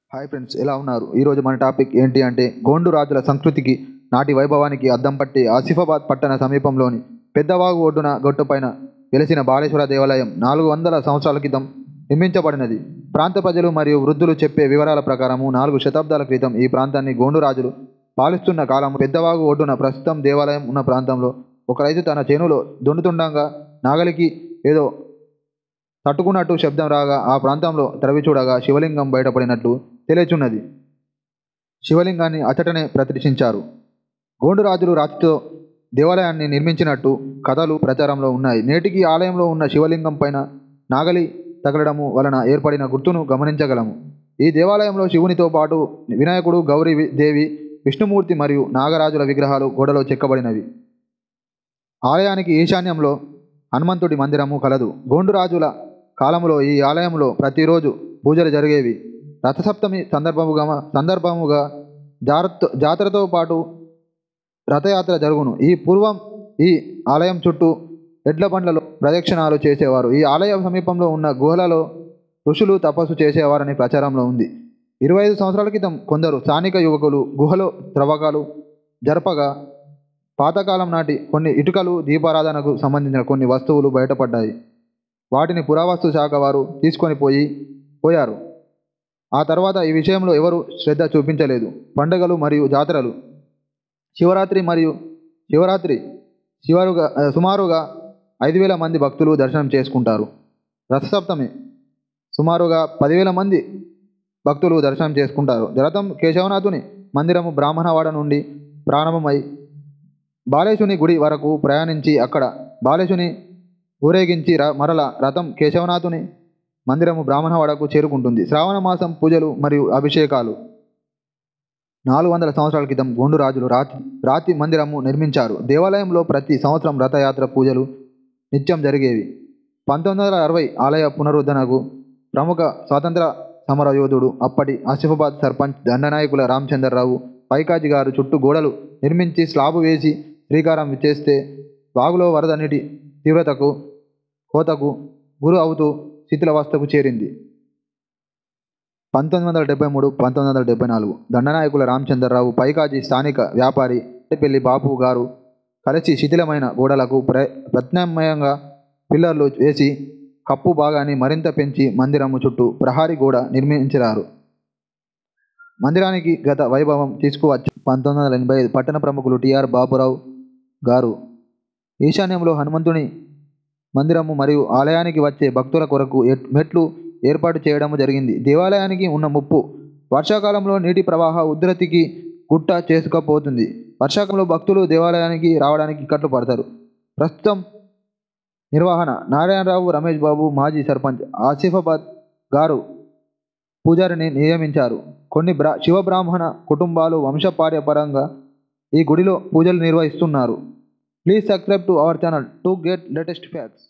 hi friends ఎలా ఉన్నారు ఈరోజు మన టాపిక్ ఏంటి అంటే గోండు రాజుల సంస్కృతికి నాటి వైభవానికి అద్దం పట్టి ఆసిఫాబాద్ పట్టణ సమీపంలోని పెద్దవాగు ఒడ్డున గొట్టుపైన వెలిసిన బాలేశ్వర దేవాలయం నాలుగు వందల సంవత్సరాల క్రితం నిర్మించబడినది ప్రాంత ప్రజలు మరియు వృద్ధులు చెప్పే వివరాల ప్రకారము నాలుగు శతాబ్దాల క్రితం ఈ ప్రాంతాన్ని గోండు రాజులు పాలిస్తున్న కాలం పెద్దవాగు ఒడ్డున ప్రస్తుతం దేవాలయం ఉన్న ప్రాంతంలో ఒక రైతు తన చేనులో దున్నుతుండగా నాగలికి ఏదో తట్టుకున్నట్టు శబ్దం రాగా ఆ ప్రాంతంలో త్రవి చూడగా శివలింగం బయటపడినట్లు తెలియచున్నది శివలింగాన్ని అచటనే ప్రతిష్ఠించారు గోండు రాజులు రాతితో దేవాలయాన్ని నిర్మించినట్టు కథలు ప్రచారంలో ఉన్నాయి నేటికి ఆలయంలో ఉన్న శివలింగం పైన నాగలి తగలడము వలన ఏర్పడిన గుర్తును గమనించగలము ఈ దేవాలయంలో శివునితో పాటు వినాయకుడు గౌరీ వి- దేవి విష్ణుమూర్తి మరియు నాగరాజుల విగ్రహాలు గోడలో చెక్కబడినవి ఆలయానికి ఈశాన్యంలో హనుమంతుడి మందిరము కలదు గోండు రాజుల కాలంలో ఈ ఆలయంలో ప్రతిరోజు పూజలు జరిగేవి రథసప్తమి సందర్భముగా సందర్భముగా జారత్ జాతరతో పాటు రథయాత్ర జరుగును ఈ పూర్వం ఈ ఆలయం చుట్టూ ఎడ్ల బండ్లలో ప్రదక్షిణాలు చేసేవారు ఈ ఆలయం సమీపంలో ఉన్న గుహలలో ఋషులు తపస్సు చేసేవారని ప్రచారంలో ఉంది ఇరవై ఐదు సంవత్సరాల క్రితం కొందరు స్థానిక యువకులు గుహలో త్రవ్వకాలు జరపగా పాతకాలం నాటి కొన్ని ఇటుకలు దీపారాధనకు సంబంధించిన కొన్ని వస్తువులు బయటపడ్డాయి వాటిని పురావస్తు శాఖ వారు తీసుకొని పోయి పోయారు ఆ తర్వాత ఈ విషయంలో ఎవరు శ్రద్ధ చూపించలేదు పండుగలు మరియు జాతరలు శివరాత్రి మరియు శివరాత్రి శివరుగా ఆ, సుమారుగా ఐదు వేల మంది భక్తులు దర్శనం చేసుకుంటారు రథసప్తమి సుమారుగా పదివేల మంది భక్తులు దర్శనం చేసుకుంటారు రథం కేశవనాథుని మందిరము బ్రాహ్మణవాడ నుండి ప్రారంభమై బాలేశుని గుడి వరకు ప్రయాణించి అక్కడ బాలేశుని ఊరేగించి ర- మరల రథం కేశవనాథుని మందిరము బ్రాహ్మణవాడకు చేరుకుంటుంది శ్రావణ మాసం పూజలు మరియు అభిషేకాలు నాలుగు వందల సంవత్సరాల క్రితం గోండు రాజులు రాతి రాతి మందిరము నిర్మించారు దేవాలయంలో ప్రతి సంవత్సరం రథయాత్ర పూజలు నిత్యం జరిగేవి పంతొమ్మిది వందల అరవై ఆలయ పునరుద్ధరణకు ప్రముఖ స్వాతంత్ర సమర యోధుడు అప్పటి ఆసిఫాబాద్ సర్పంచ్ దండనాయకుల రామచంద్రరావు పైకాజీ గారు చుట్టూ గోడలు నిర్మించి స్లాబు వేసి శ్రీకారం చేస్తే వాగులో వరద నీటి తీవ్రతకు కోతకు గురి అవుతూ శిథిలవస్థకు చేరింది పంతొమ్మిది వందల డెబ్బై మూడు పంతొమ్మిది వందల డెబ్బై నాలుగు దండనాయకుల రామచంద్రరావు పైకాజీ స్థానిక వ్యాపారి పెళ్లి బాపు గారు కలిసి శిథిలమైన గోడలకు ప్ర ప్రత్యామ్నాయంగా పిల్లర్లు వేసి కప్పు భాగాన్ని మరింత పెంచి మందిరము చుట్టూ ప్రహారీ గోడ నిర్మించారు మందిరానికి గత వైభవం తీసుకువచ్చి పంతొమ్మిది వందల ఎనభై ఐదు పట్టణ ప్రముఖులు టిఆర్ బాబురావు గారు ఈశాన్యంలో హనుమంతుని మందిరము మరియు ఆలయానికి వచ్చే భక్తుల కొరకు ఎట్- మెట్లు ఏర్పాటు చేయడం జరిగింది దేవాలయానికి ఉన్న ముప్పు వర్షాకాలంలో నీటి ప్రవాహ ఉధృతికి గుట్ట చేసుకపోతుంది వర్షాకాలంలో భక్తులు దేవాలయానికి రావడానికి కట్లు పడతారు ప్రస్తుతం నిర్వహణ నారాయణరావు రమేష్ బాబు మాజీ సర్పంచ్ ఆసిఫాబాద్ గారు పూజారిని నియమించారు కొన్ని బ్రా శివబ్రాహ్మణ కుటుంబాలు వంశపార్యపరంగా ఈ గుడిలో పూజలు నిర్వహిస్తున్నారు please subscribe to our channel to get latest facts